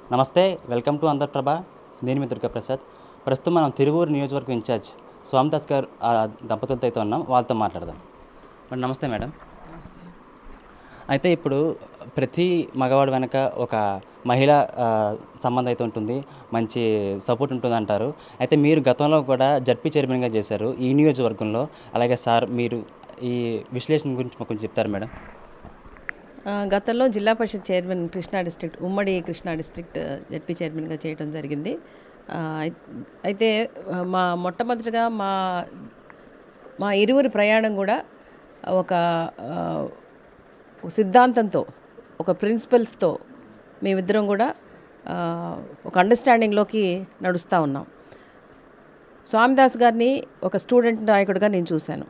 నమస్తే welcome to Andhraprabha నేను మీ దుర్గాప్రసాద్ ప్రస్తుతం మనం తిరువూరు నియోజకవర్గం ఇన్ఛార్జ్ స్వామిదాస్ గారు ఆ దంపతులతో అయితే ఉన్నాం వాళ్ళతో మాట్లాడదాం మేడం నమస్తే మేడం అయితే ఇప్పుడు ప్రతి మగవాడు వెనక ఒక మహిళ ఆ, సంబంధం అయితే ఉంటుంది మంచి సపోర్ట్ ఉంటుంది అంటారు అయితే మీరు గతంలో కూడా జడ్పీ చైర్మన్గా చేశారు ఈ నియోజకవర్గంలో అలాగే సార్ మీరు ఈ విశ్లేషణ గురించి మాకు కొంచెం చెప్తారు మేడం ఆ, గతంలో జిల్లా పరిషత్ చైర్మన్ కృష్ణా డిస్ట్రిక్ట్ ఉమ్మడి కృష్ణా డిస్ట్రిక్ట్ జడ్పీ చైర్మన్గా చేయడం జరిగింది ఆ, అయి- అయితే ఆ, మా మొట్టమొదటిగా మా మా ఇరువురి ప్రయాణం కూడా ఒక ఆ, ఒక సిద్ధాంతంతో ఒక ప్రిన్సిపల్స్తో మేమిద్దరం కూడా ఆ, ఒక అండర్స్టాండింగ్లోకి నడుస్తూ ఉన్నాం స్వామిదాస్ గారిని ఒక స్టూడెంట్ నాయకుడిగా నేను చూశాను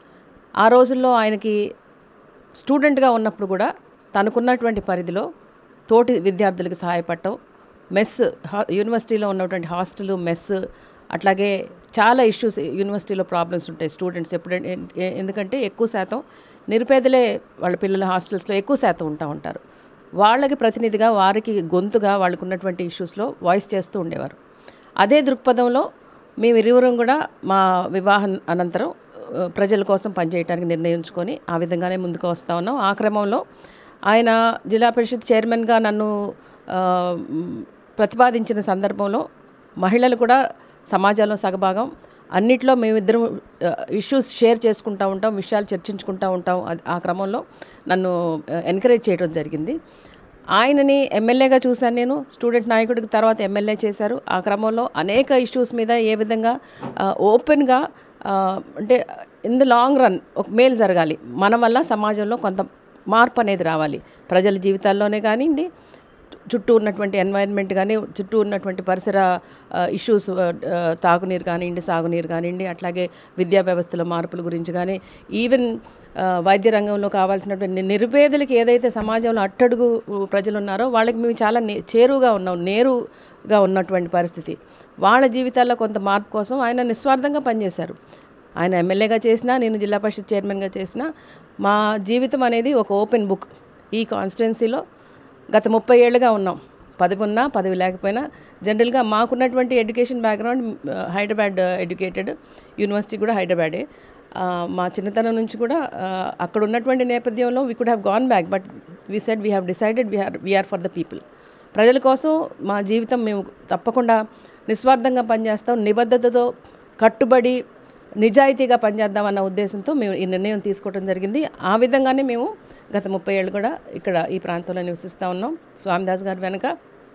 ఆ రోజుల్లో ఆయనకి స్టూడెంట్గా ఉన్నప్పుడు కూడా తనకున్నటువంటి పరిధిలో తోటి విద్యార్థులకు సహాయపడటం మెస్ హా- యూనివర్సిటీలో ఉన్నటువంటి హాస్టల్ మెస్ అట్లాగే చాలా ఇష్యూస్ యూనివర్సిటీలో ప్రాబ్లమ్స్ ఉంటాయి స్టూడెంట్స్ ఎప్పుడంటే ఎ- ఎందుకంటే ఎక్కువ శాతం నిరుపేదలే వాళ్ళ పిల్లల హాస్టల్స్లో ఎక్కువ శాతం ఉంటా ఉంటారు వాళ్ళకి ప్రతినిధిగా వారికి గొంతుగా వాళ్ళకు ఉన్నటువంటి ఇష్యూస్లో వాయిస్ చేస్తూ ఉండేవారు అదే దృక్పథంలో మేము ఇరువురం కూడా మా వివాహం అనంతరం ఆ, ప్రజల కోసం పనిచేయడానికి నిర్ణయించుకొని ఆ విధంగానే ముందుకు వస్తూ ఉన్నాం ఆ క్రమంలో ఆయన జిల్లా పరిషత్ చైర్మన్గా నన్ను ఆ, మ్, ప్రతిపాదించిన సందర్భంలో మహిళలు కూడా సమాజంలో సగభాగం అన్నిట్లో మేమిద్దరం ఇష్యూస్ షేర్ చేసుకుంటూ ఉంటాం విషయాలు చర్చించుకుంటూ ఉంటాం అది- ఆ క్రమంలో నన్ను ఎంకరేజ్ చేయడం జరిగింది ఆయనని ఎమ్మెల్యేగా చూశాను నేను స్టూడెంట్ నాయకుడికి తర్వాత ఎమ్మెల్యే చేశారు ఆ క్రమంలో అనేక ఇష్యూస్ మీద ఏ విధంగా ఆ, ఓపెన్గా ఆ, అంటే ఇన్ ద లాంగ్ రన్ ఒక మేలు జరగాలి మన వల్ల సమాజంలో కొంత మార్పు అనేది రావాలి ప్రజల జీవితాల్లోనే కానివ్వండి చుట్టూ ఉన్నటువంటి ఎన్వైరన్మెంట్ కానీ చుట్టూ ఉన్నటువంటి పరిసర ఇష్యూస్ తాగునీరు కానివ్వండి సాగునీరు కానివ్వండి అట్లాగే విద్యా వ్యవస్థలో మార్పుల గురించి కానీ ఈవెన్ ఆ, వైద్య రంగంలో కావాల్సినటువంటి నిరుపేదలకి ఏదైతే సమాజంలో అట్టడుగు ప్రజలు ఉన్నారో వాళ్ళకి మేము చాలా నే చేరువుగా ఉన్నాం నేరుగా ఉన్నటువంటి పరిస్థితి వాళ్ళ జీవితాల్లో కొంత మార్పు కోసం ఆయన నిస్వార్థంగా పనిచేశారు ఆయన ఎమ్మెల్యేగా చేసినా నేను జిల్లా పరిషత్ చైర్మన్గా చేసినా మా జీవితం అనేది ఒక ఓపెన్ బుక్ ఈ కాన్స్టిట్యున్సీలో గత ముప్పై ఏళ్ళుగా ఉన్నాం పదవి ఉన్నా పదవి లేకపోయినా జనరల్గా మాకున్నటువంటి ఎడ్యుకేషన్ బ్యాక్గ్రౌండ్ ఆ, హైదరాబాద్ ఎడ్యుకేటెడ్ యూనివర్సిటీ కూడా హైదరాబాదే ఆ, మా చిన్నతనం నుంచి కూడా ఆ, అక్కడ ఉన్నటువంటి నేపథ్యంలో we could have gone back but we said we have decided we are we are for the people ప్రజల కోసం మా జీవితం మేము తప్పకుండా నిస్వార్థంగా పనిచేస్తాం నిబద్ధతతో కట్టుబడి నిజాయితీగా పనిచేద్దామన్న ఉద్దేశంతో మేము ఈ నిర్ణయం తీసుకోవడం జరిగింది ఆ విధంగానే మేము గత ముప్పై ఏళ్ళు కూడా ఇక్కడ ఈ ప్రాంతంలో నివసిస్తూ ఉన్నాం స్వామిదాస్ గారి వెనక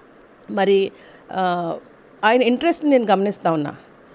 మరి ఆ, ఆయన ఇంట్రెస్ట్ నేను గమనిస్తూ ఉన్నా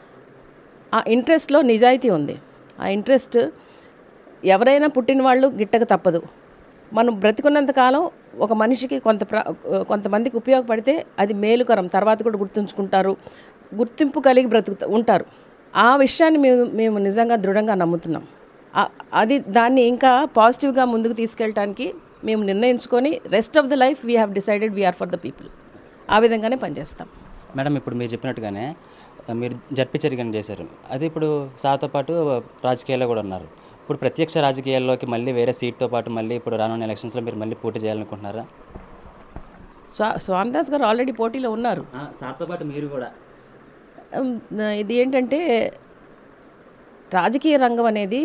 ఆ ఇంట్రెస్ట్లో నిజాయితీ ఉంది ఆ ఇంట్రెస్ట్ ఎవరైనా పుట్టిన వాళ్ళు గిట్టక తప్పదు మనం బ్రతికున్నంత కాలం ఒక మనిషికి కొంత ప్ర కొంతమందికి ఉపయోగపడితే అది మేలుకరం తర్వాత కూడా గుర్తుంచుకుంటారు గుర్తింపు కలిగి బ్రతుకుతా ఉంటారు ఆ విషయాన్ని మేము మేము నిజంగా దృఢంగా నమ్ముతున్నాం ఆ- అది దాన్ని ఇంకా పాజిటివ్గా ముందుకు తీసుకెళ్ళటానికి మేము నిర్ణయించుకొని rest of the life we have decided we are for the people ఆ విధంగానే పనిచేస్తాం మేడం ఇప్పుడు మీరు చెప్పినట్టుగానే ఆ, మీరు జడ్పీ చైర్మన్ చేశారు అది ఇప్పుడు సార్తో పాటు రాజకీయాల్లో కూడా ఉన్నారు ఇప్పుడు ప్రత్యక్ష రాజకీయాల్లోకి మళ్ళీ వేరే సీట్తో పాటు మళ్ళీ ఇప్పుడు రానున్న ఎలక్షన్స్లో మీరు మళ్ళీ పోటీ చేయాలనుకుంటున్నారా స్వా స్వామిదాస్ గారు ఆల్రెడీ పోటీలో ఉన్నారు సార్తో పాటు మీరు కూడా ఉమ్, ఇది ఏంటంటే రాజకీయ రంగం అనేది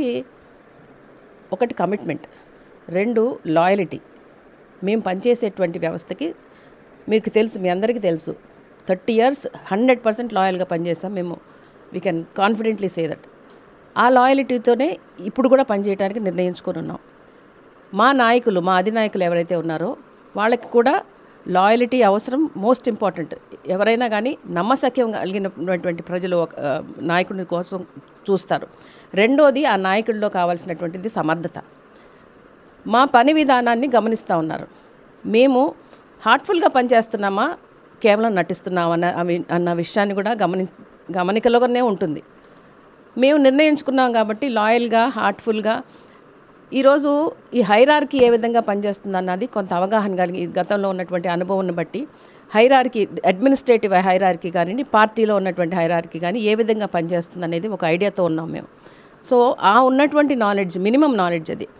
ఒకటి కమిట్మెంట్ రెండు లాయలిటీ మేము పనిచేసేటువంటి వ్యవస్థకి మీకు తెలుసు మీ అందరికీ తెలుసు థర్టీ ఇయర్స్ హండ్రెడ్ పర్సెంట్ లాయల్గా పనిచేస్తాం మేము we can confidently say that ఆ లాయలిటీతోనే ఇప్పుడు కూడా పనిచేయడానికి నిర్ణయించుకొని ఉన్నాం మా నాయకులు మా అధినాయకులు ఎవరైతే ఉన్నారో వాళ్ళకి కూడా లాయలిటీ అవసరం మోస్ట్ ఇంపార్టెంట్ ఎవరైనా కానీ నమ్మశక్యం కలిగినటువంటి ప్రజలు ఒక ఆ, నాయకుడి కోసం చూస్తారు రెండోది ఆ నాయకుడిలో కావాల్సినటువంటిది సమర్థత మా పని విధానాన్ని గమనిస్తూ ఉన్నారు మేము హార్ట్ఫుల్గా పనిచేస్తున్నామా కేవలం నటిస్తున్నామా అన్న అవి- అన్న విషయాన్ని కూడా గమని గమనికలోనే ఉంటుంది మేము నిర్ణయించుకున్నాం కాబట్టి లాయల్గా హార్ట్ఫుల్గా ఈరోజు ఈ హైరార్కీ ఏ విధంగా పనిచేస్తుంది అన్నది కొంత అవగాహన కలిగి గతంలో ఉన్నటువంటి అనుభవాన్ని బట్టి హైరార్కీ అడ్మినిస్ట్రేటివ్ హైరార్కీ కానివ్వండి పార్టీలో ఉన్నటువంటి హైరార్కీ కానీ ఏ విధంగా పనిచేస్తుంది అనేది ఒక ఐడియాతో ఉన్నాం మేము సో ఆ ఉన్నటువంటి నాలెడ్జ్ మినిమం నాలెడ్జ్ అది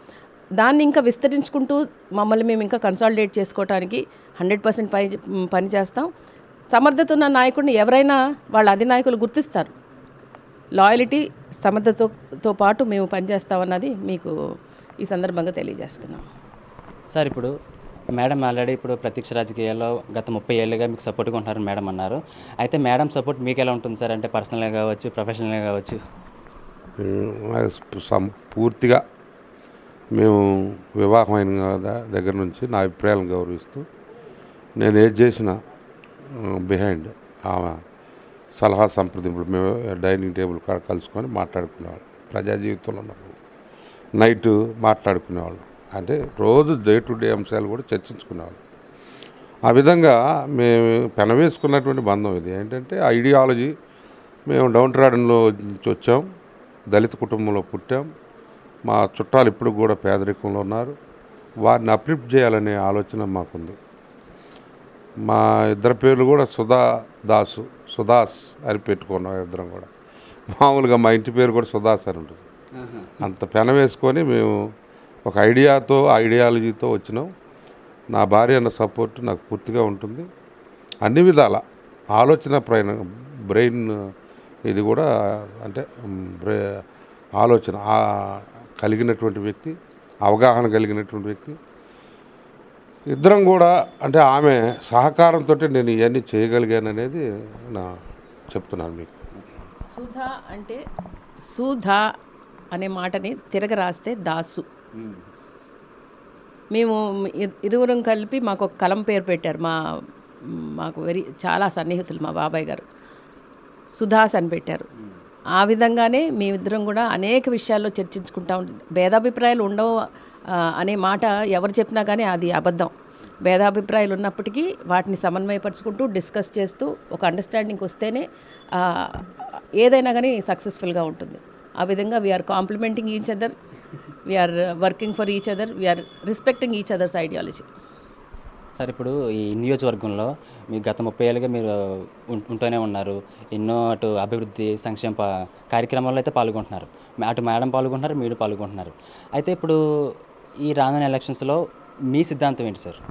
దాన్ని ఇంకా విస్తరించుకుంటూ మమ్మల్ని మేము ఇంకా కన్సాలిడేట్ చేసుకోవడానికి హండ్రెడ్ పర్సెంట్ పని పని చేస్తాం సమర్థత ఉన్న నాయకుడిని ఎవరైనా వాళ్ళ అధినాయకులు గుర్తిస్తారు లాయలిటీ సమర్థతతో తో పాటు మేము పనిచేస్తామన్నది మీకు ఈ సందర్భంగా తెలియజేస్తున్నాం సార్ ఇప్పుడు మేడం ఆల్రెడీ ఇప్పుడు ప్రత్యక్ష రాజకీయాల్లో గత ముప్పై ఏళ్ళుగా మీకు సపోర్ట్గా ఉంటున్నారు మేడం అన్నారు అయితే మేడం సపోర్ట్ మీకు ఎలా ఉంటుంది సార్ అంటే పర్సనల్గా కావచ్చు ప్రొఫెషనల్గా కావచ్చు ఉమ్, నాకు స్ప- సం- పూర్తిగా మేము వివాహమైన ద- దగ్గర నుంచి నా అభిప్రాయాలను గౌరవిస్తూ నేను ఏది చేసిన బిహైండ్ ఆమె సలహా సంప్రదింపులు మేము డైనింగ్ టేబుల్ కాడ కలుసుకొని మాట్లాడుకునేవాళ్ళం ప్రజా జీవితంలో ఉన్నప్పుడు నైట్ మాట్లాడుకునేవాళ్ళం అంటే రోజు డే టు డే అంశాలు కూడా చర్చించుకునేవాళ్ళం ఆ విధంగా మేము పెనవేసుకున్నటువంటి బంధం ఇది ఏంటంటే ఐడియాలజీ మేము డౌన్ ట్రాడన్లో నుంచి వచ్చాం దళిత కుటుంబంలో పుట్టాం మా చుట్టాలు ఇప్పుడు కూడా పేదరికంలో ఉన్నారు వారిని అప్లిఫ్ట్ చేయాలనే ఆలోచన మాకుంది మా ఇద్దరు పేర్లు కూడా సుధా దాసు సుదాస్ అని పెట్టుకున్నాం ఇద్దరం కూడా మామూలుగా మా ఇంటి పేరు కూడా సుదాస్ అని ఉంటుంది అంత పెన వేసుకొని మేము ఒక ఐడియాతో ఐడియాలజీతో వచ్చినాం నా భార్య అన్న సపోర్ట్ నాకు పూర్తిగా ఉంటుంది అన్ని విధాల ఆలోచన ప్రయాణం బ్రెయిన్ ఇది కూడా అంటే మ్, బ్రె ఆలోచన ఆ కలిగినటువంటి వ్యక్తి అవగాహన కలిగినటువంటి వ్యక్తి ఇద్దరం కూడా అంటే ఆమె సహకారంతో నేను ఇవన్నీ చేయగలిగాను అనేది నా చెప్తున్నాను మీకు సుధా అంటే సుధా అనే మాటని తిరగ రాస్తే దాసు మేము ఇ- ఇరువురం కలిపి మాకు ఒక కలం పేరు పెట్టారు మా మాకు వెరీ చాలా సన్నిహితులు మా బాబాయ్ గారు సుధాస్ అని పెట్టారు ఆ విధంగానే మేమిద్దరం కూడా అనేక విషయాల్లో చర్చించుకుంటా ఉంటుంది భేదాభిప్రాయాలు ఉండవు ఆ, అనే మాట ఎవరు చెప్పినా కానీ అది అబద్ధం భేదాభిప్రాయాలు ఉన్నప్పటికీ వాటిని సమన్వయపరుచుకుంటూ డిస్కస్ చేస్తూ ఒక అండర్స్టాండింగ్ వస్తేనే ఆ, ఏదైనా కానీ సక్సెస్ఫుల్గా ఉంటుంది ఆ విధంగా we are complementing each other we are working for each other we are respecting each others ideology sir ఇప్పుడు ఈ నియోజకవర్గంలో మీ గత ముప్పై ఏళ్ళుగా మీరు ఉం- ఉంటూనే ఉన్నారు ఎన్నో అటు అభివృద్ధి సంక్షేమ ప- కార్యక్రమాల్లో అయితే పాల్గొంటున్నారు మే- అటు మేడం పాల్గొంటున్నారు మీరు పాల్గొంటున్నారు అయితే ఇప్పుడు ఈ రానున్న ఎలక్షన్స్లో మీ సిద్ధాంతం ఏంటి సార్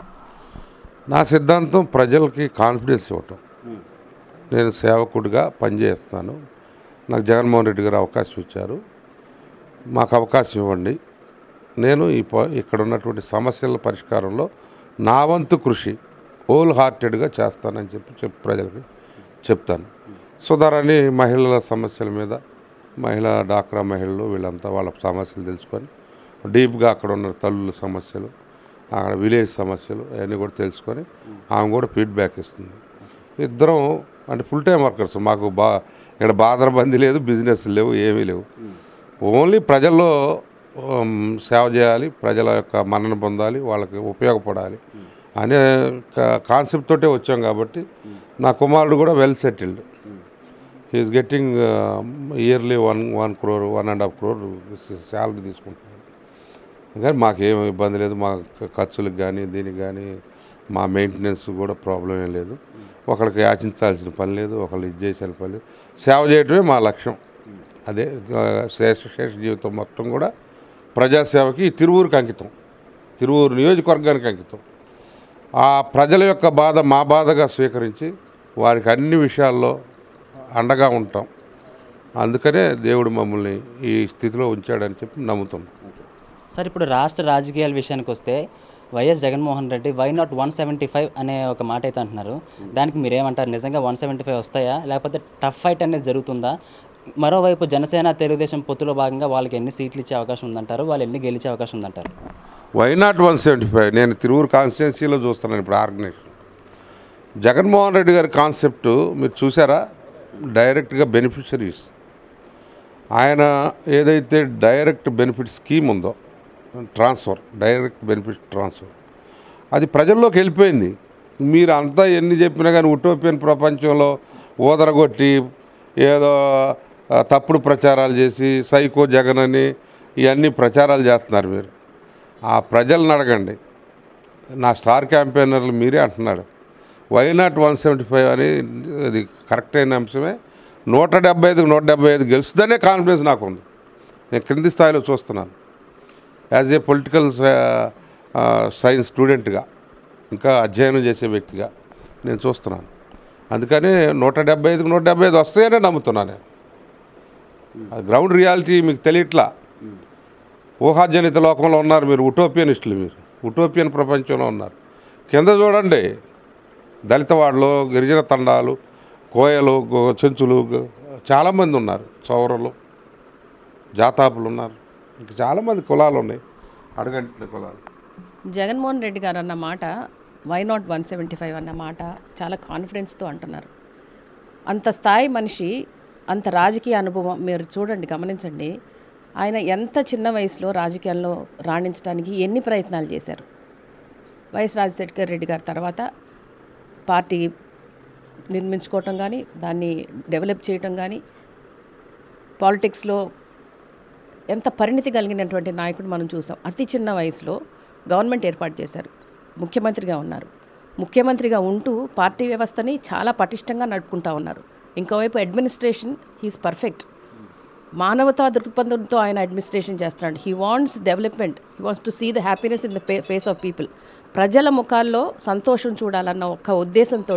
నా సిద్ధాంతం ప్రజలకి కాన్ఫిడెన్స్ ఇవ్వటం నేను సేవకుడిగా పనిచేస్తాను నాకు జగన్మోహన్ రెడ్డి గారు అవకాశం ఇచ్చారు మాకు అవకాశం ఇవ్వండి నేను ఈ ప- ఇక్కడ ఉన్నటువంటి సమస్యల పరిష్కారంలో నా వంతు కృషి హోల్ హార్టెడ్గా చేస్తానని చెప్పి చెప్పి ప్రజలకి చెప్తాను సుధారాన్ని మహిళల సమస్యల మీద మహిళా డాక్రా మహిళలు వీళ్ళంతా వాళ్ళ సమస్యలు తెలుసుకొని డీప్గా అక్కడ ఉన్న తల్లుల సమస్యలు అక్కడ విలేజ్ సమస్యలు అవన్నీ కూడా తెలుసుకొని ఆమె కూడా ఫీడ్బ్యాక్ ఇస్తుంది ఇద్దరం అంటే ఫుల్ టైం వర్కర్స్ మాకు బా ఇక్కడ బాదరబందీ లేదు బిజినెస్ లేవు ఏమీ లేవు ఓన్లీ ప్రజల్లో ఉమ్, సేవ చేయాలి ప్రజల యొక్క మన్నన పొందాలి వాళ్ళకి ఉపయోగపడాలి అనే కాన్సెప్ట్ తోటే వచ్చాం కాబట్టి నా కుమారుడు కూడా well settled he is getting yearly one one crore one and half crore salary తీసుకుంటున్నాడు కానీ మాకేం ఇబ్బంది లేదు మా ఖ- ఖర్చులకు కానీ దీనికి కానీ మా మెయింటెనెన్స్ కూడా ప్రాబ్లం ఏం లేదు ఒకళ్ళకి యాచించాల్సిన పని లేదు ఒకళ్ళు ఇది చేసిన పని లేదు సేవ చేయటమే మా లక్ష్యం అదే ఆ, శేష శేష జీవితం మొత్తం కూడా ప్రజాసేవకి ఈ తిరువూరుకి అంకితం తిరువూరు నియోజకవర్గానికి అంకితం ఆ ప్రజల యొక్క బాధ మా బాధగా స్వీకరించి వారికి అన్ని విషయాల్లో అండగా ఉంటాం అందుకనే దేవుడు మమ్మల్ని ఈ స్థితిలో ఉంచాడని చెప్పి నమ్ముతున్నాం సార్ ఇప్పుడు రాష్ట్ర రాజకీయాల విషయానికి వస్తే YS Jaganmohan Reddy why not one seventy five అనే ఒక మాట అయితే అంటున్నారు దానికి మీరేమంటారు నిజంగా వన్ సెవెంటీ ఫైవ్ వస్తాయా లేకపోతే టఫ్ ఫైట్ అనేది జరుగుతుందా మరోవైపు జనసేన తెలుగుదేశం పొత్తులో భాగంగా వాళ్ళకి ఎన్ని సీట్లు ఇచ్చే అవకాశం ఉందంటారు వాళ్ళు ఎన్ని గెలిచే అవకాశం ఉందంటారు why not one seventy five నేను తిరువురు కాన్స్టిట్యున్సీలో చూస్తున్నాను ఇప్పుడు ఆర్గనైజేషన్ జగన్మోహన్ రెడ్డి గారి కాన్సెప్ట్ మీరు చూసారా డైరెక్ట్గా బెనిఫిషరీస్ ఆయన ఏదైతే డైరెక్ట్ బెనిఫిట్ స్కీమ్ ఉందో ట్రాన్స్ఫర్ డైరెక్ట్ బెనిఫిట్ ట్రాన్స్ఫర్ అది ప్రజల్లోకి వెళ్ళిపోయింది మీరు అంతా ఎన్ని చెప్పినా కానీ ఉటోపియన్ ప్రపంచంలో ఊదరగొట్టి ఏదో ఆ, తప్పుడు ప్రచారాలు చేసి సైకో జగన్ అని ఇవన్నీ ప్రచారాలు చేస్తున్నారు మీరు ఆ ప్రజలను అడగండి నా స్టార్ క్యాంపెయినర్లు మీరే అంటున్నాడు why not one seventy five అని అది కరెక్ట్ అయిన అంశమే నూట డెబ్బై ఐదుకి నూట డెబ్బై ఐదు గెలుస్తుందనే కాన్ఫిడెన్స్ నాకు ఉంది నేను కింది స్థాయిలో చూస్తున్నాను యాజ్ ఏ పొలిటికల్ సైన్స్ స్టూడెంట్గా ఇంకా అధ్యయనం చేసే వ్యక్తిగా నేను చూస్తున్నాను అందుకని నూట డెబ్బై ఐదుకి నూట డెబ్బై ఐదు వస్తాయనే నమ్ముతున్నాను నేను ఆ గ్రౌండ్ రియాలిటీ మీకు తెలియట్లా ఊహాజనిత లోకంలో ఉన్నారు మీరు ఉటోపియనిస్టులు మీరు ఉటోపియన్ ప్రపంచంలో ఉన్నారు కింద చూడండి దళిత వాడలు గిరిజన తండాలు కోయలు గో- చెంచులు గ- చాలామంది ఉన్నారు చౌరలు జాతాపులు ఉన్నారు ఇంకా చాలామంది కులాలు ఉన్నాయి అడగంటిన కులాలు జగన్మోహన్ రెడ్డి గారు అన్న మాట why not one seventy five అన్న మాట చాలా కాన్ఫిడెన్స్తో అంటున్నారు అంత స్థాయి మనిషి అంత రాజకీయ అనుభవం మీరు చూడండి గమనించండి ఆయన ఎంత చిన్న వయసులో రాజకీయాల్లో రాణించడానికి ఎన్ని ప్రయత్నాలు చేశారు వైఎస్ రాజశేఖర రెడ్డి గారి తర్వాత పార్టీ నిర్మించుకోవటం కానీ దాన్ని డెవలప్ చేయటం కానీ పాలిటిక్స్లో ఎంత పరిణితి కలిగినటువంటి నాయకుడు మనం చూసాం అతి చిన్న వయసులో గవర్నమెంట్ ఏర్పాటు చేశారు ముఖ్యమంత్రిగా ఉన్నారు ముఖ్యమంత్రిగా ఉంటూ పార్టీ వ్యవస్థని చాలా పటిష్టంగా నడుపుకుంటా ఉన్నారు ఇంకోవైపు అడ్మినిస్ట్రేషన్ హీస్ పర్ఫెక్ట్ మానవతా దృక్పథంతో ఆయన అడ్మినిస్ట్రేషన్ చేస్తున్నాడు he wants development he wants to see the happiness in the face of people ప్రజల ముఖాల్లో సంతోషం చూడాలన్న ఒక్క ఉద్దేశంతో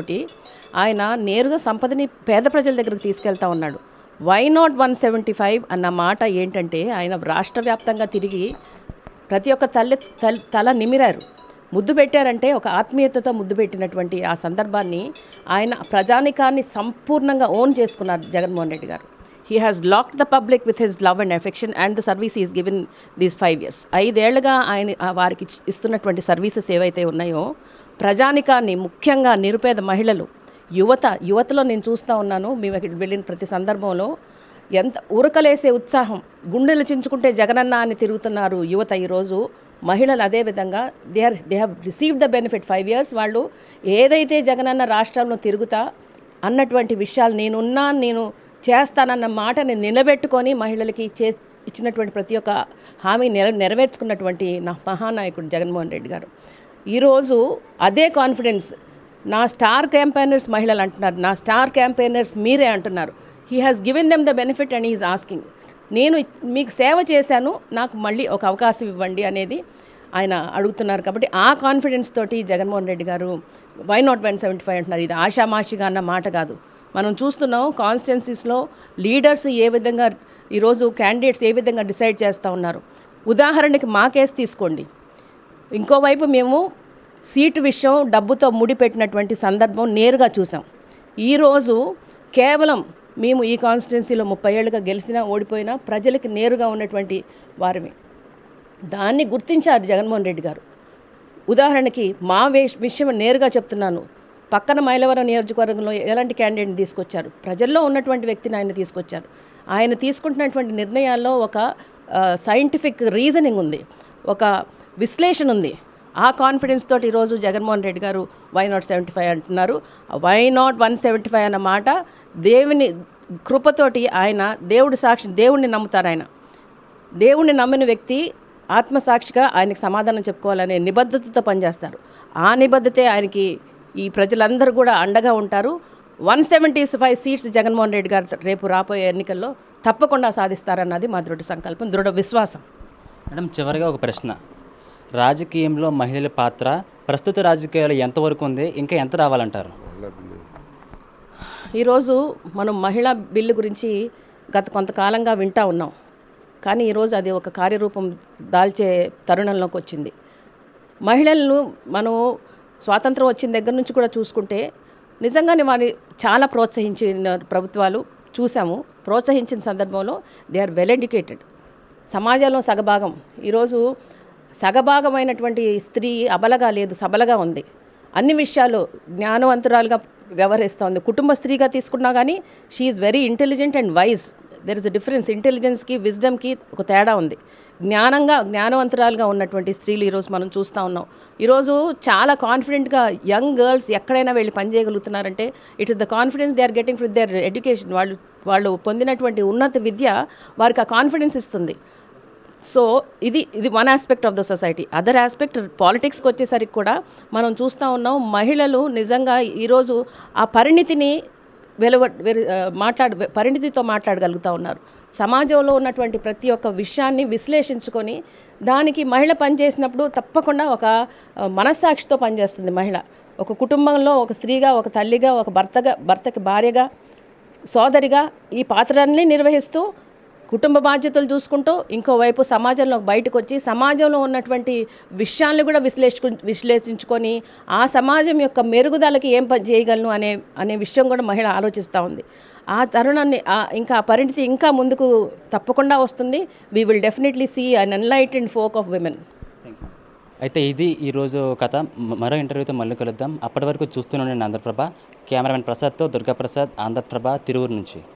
ఆయన నేరుగా సంపదని పేద ప్రజల దగ్గరికి తీసుకెళ్తా ఉన్నాడు why not one seventy five అన్న మాట ఏంటంటే ఆయన రాష్ట్ర వ్యాప్తంగా తిరిగి ప్రతి ఒక్క తల్లి తల్- తల నిమిరారు ముద్దు పెట్టారంటే ఒక ఆత్మీయతతో ముద్దు పెట్టినటువంటి ఆ సందర్భాన్ని ఆయన ప్రజానికాన్ని సంపూర్ణంగా ఓన్ చేసుకున్నారు జగన్మోహన్ రెడ్డి గారు he has locked the public with his love and affection and the service is given these five years ఐదేళ్లుగా ఆయన ఆ వారికి ఇచ్- ఇస్తున్నటువంటి సర్వీసెస్ ఏవైతే ఉన్నాయో ప్రజానికాన్ని ముఖ్యంగా నిరుపేద మహిళలు యువత యువతలో నేను చూస్తూ ఉన్నాను మేము అక్కడికి వెళ్ళిన ప్రతి సందర్భంలో ఎంత ఉరకలేసే ఉత్సాహం గుండెలు చించుకుంటే జగనన్న అని తిరుగుతున్నారు యువత ఈరోజు మహిళలు అదే విధంగా they are they have received the benefit five years వాళ్ళు ఏదైతే జగనన్న రాష్ట్రంలో తిరుగుతా అన్నటువంటి విషయాలు నేనున్నా నేను చేస్తానన్న మాటని నిలబెట్టుకొని మహిళలకి చే ఇచ్చినటువంటి ప్రతి ఒక్క హామీ నెర నెరవేర్చుకున్నటువంటి నా మహానాయకుడు జగన్మోహన్ రెడ్డి గారు ఈరోజు అదే కాన్ఫిడెన్స్ నా స్టార్ క్యాంపెయినర్స్ మహిళలు అంటున్నారు నా స్టార్ క్యాంపెయినర్స్ మీరే అంటున్నారు he has given them the benefit and is asking నేను మీకు సేవ చేశాను నాకు మళ్ళీ ఒక అవకాశం ఇవ్వండి అనేది ఆయన అడుగుతున్నారు కాబట్టి ఆ కాన్ఫిడెన్స్ తోటి జగన్మోహన్ రెడ్డి గారు why not one seventy five అంటున్నారు ఇది ఆషామాషిగా అన్న మాట కాదు మనం చూస్తున్నాం కాన్స్టిట్యున్సీస్లో లీడర్స్ ఏ విధంగా ఈరోజు క్యాండిడేట్స్ ఏ విధంగా డిసైడ్ చేస్తూ ఉన్నారు ఉదాహరణకి మా కేసు తీసుకోండి ఇంకోవైపు మేము సీటు విషయం డబ్బుతో ముడిపెట్టినటువంటి సందర్భం నేరుగా చూసాం ఈరోజు కేవలం మేము ఈ కాన్స్టిట్యున్సీలో ముప్పై ఏళ్ళుగా గెలిచినా ఓడిపోయినా ప్రజలకి నేరుగా ఉన్నటువంటి వారిమే దాన్ని గుర్తించారు జగన్మోహన్ రెడ్డి గారు ఉదాహరణకి మా వేష్ విషయం నేరుగా చెప్తున్నాను పక్కన మైలవరం నియోజకవర్గంలో ఎలాంటి క్యాండిడేట్ని తీసుకొచ్చారు ప్రజల్లో ఉన్నటువంటి వ్యక్తిని ఆయన తీసుకొచ్చారు ఆయన తీసుకుంటున్నటువంటి నిర్ణయాల్లో ఒక సైంటిఫిక్ రీజనింగ్ ఉంది ఒక విశ్లేషణ ఉంది ఆ కాన్ఫిడెన్స్ తోటి ఈరోజు జగన్మోహన్ రెడ్డి గారు వై నాట్ సెవెంటీ ఫైవ్ అంటున్నారు why not one seventy five అన్న మాట దేవుని కృపతోటి ఆయన దేవుడి సాక్షి దేవుణ్ణి నమ్ముతారు ఆయన దేవుణ్ణి నమ్మిన వ్యక్తి ఆత్మసాక్షిగా ఆయనకి సమాధానం చెప్పుకోవాలనే నిబద్ధతతో పనిచేస్తారు ఆ నిబద్ధతే ఆయనకి ఈ ప్రజలందరూ కూడా అండగా ఉంటారు one seventy five seats Jaganmohan Reddy గారు రేపు రాబోయే ఎన్నికల్లో తప్పకుండా సాధిస్తారన్నది మా దృఢ సంకల్పం దృఢ విశ్వాసం మేడం చివరిగా ఒక ప్రశ్న రాజకీయంలో మహిళల పాత్ర ప్రస్తుత రాజకీయాలు ఎంతవరకు ఉంది ఇంకా ఎంత రావాలంటారు ఈరోజు మనం మహిళా బిల్లు గురించి గత కొంతకాలంగా వింటా ఉన్నాం కానీ ఈరోజు అది ఒక కార్యరూపం దాల్చే తరుణంలోకి వచ్చింది మహిళలను మనం స్వాతంత్రం వచ్చిన దగ్గర నుంచి కూడా చూసుకుంటే నిజంగానే వారి చాలా ప్రోత్సహించిన ప్రభుత్వాలు చూసాము ప్రోత్సహించిన సందర్భంలో దే ఆర్ వెల్ ఎడ్యుకేటెడ్ సమాజంలో సగభాగం ఈరోజు సగభాగమైనటువంటి స్త్రీ అబలగా లేదు సబలగా ఉంది అన్ని విషయాలు జ్ఞానవంతురాలుగా వ్యవహరిస్తూ ఉంది కుటుంబ స్త్రీగా తీసుకున్నా కానీ she is very intelligent and wise there is a difference ఇంటెలిజెన్స్కి విజ్డమ్కి ఒక తేడా ఉంది జ్ఞానంగా జ్ఞానవంతురాలుగా ఉన్నటువంటి స్త్రీలు ఈరోజు మనం చూస్తూ ఉన్నాం ఈరోజు చాలా కాన్ఫిడెంట్గా యంగ్ గర్ల్స్ ఎక్కడైనా వెళ్ళి పనిచేయగలుగుతున్నారంటే it is the confidence they are getting from their education వాళ్ళు వాళ్ళు పొందినటువంటి ఉన్నత విద్య వారికి ఆ కాన్ఫిడెన్స్ ఇస్తుంది సో ఇది ఇది one aspect of the society other aspect పాలిటిక్స్కి వచ్చేసరికి కూడా మనం చూస్తూ ఉన్నాం మహిళలు నిజంగా ఈరోజు ఆ పరిణితిని వెలువ వెరు- ఆ, మాట్లాడ పరిణితితో మాట్లాడగలుగుతూ ఉన్నారు సమాజంలో ఉన్నటువంటి ప్రతి ఒక్క విషయాన్ని విశ్లేషించుకొని దానికి మహిళ పనిచేసినప్పుడు తప్పకుండా ఒక ఆ, మనస్సాక్షితో పనిచేస్తుంది మహిళ ఒక కుటుంబంలో ఒక స్త్రీగా ఒక తల్లిగా ఒక భర్తగా భర్తకి భార్యగా సోదరిగా ఈ పాత్రల్ని నిర్వహిస్తూ కుటుంబ బాధ్యతలు చూసుకుంటూ ఇంకోవైపు సమాజంలో బయటకు వచ్చి సమాజంలో ఉన్నటువంటి విషయాలను కూడా విశ్లేషించు విశ్లేషించుకొని ఆ సమాజం యొక్క మెరుగుదలకి ఏం పని చేయగలను అనే అనే విషయం కూడా మహిళ ఆలోచిస్తూ ఉంది ఆ తరుణాన్ని ఆ- ఇంకా ఆ పరిణితి ఇంకా ముందుకు తప్పకుండా వస్తుంది we will definitely see an enlight and folk of women అయితే ఇది ఈరోజు కథ మ- మరో ఇంటర్వ్యూతో మళ్ళీ కలుద్దాం అప్పటి వరకు చూస్తూనే ఉండండి ఆంధ్రప్రభ కెమెరామెన్ ప్రసాద్తో దుర్గాప్రసాద్ ఆంధ్రప్రభ తిరువురు నుంచి